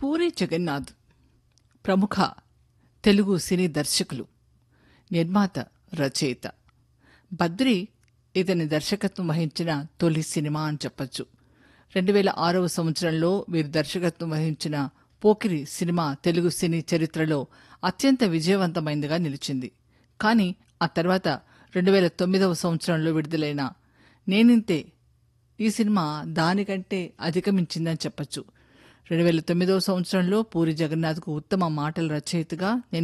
పూరి జగన్నాథ్ ప్రముఖ తెలుగు సినీ దర్శకులు నిర్మాత రచయిత బద్రి ఇతని దర్శకత్వం వహించిన తొలి సినిమా అని చెప్పొచ్చు రెండు వేల ఆరవ సంవత్సరంలో వీరు దర్శకత్వం వహించిన పోకిరి సినిమా తెలుగు సినీ చరిత్రలో అత్యంత విజయవంతమైనదిగా నిలిచింది కానీ ఆ తర్వాత రెండు వేల తొమ్మిదవ సంవత్సరంలో విడుదలైన నేనింతే ఈ సినిమా దానికంటే అధిగమించిందని చెప్పొచ్చు రెండు వేల తొమ్మిదవ సంవత్సరంలో పూరి జగన్నాథ్కు ఉత్తమ మాటల రచయితగా నేను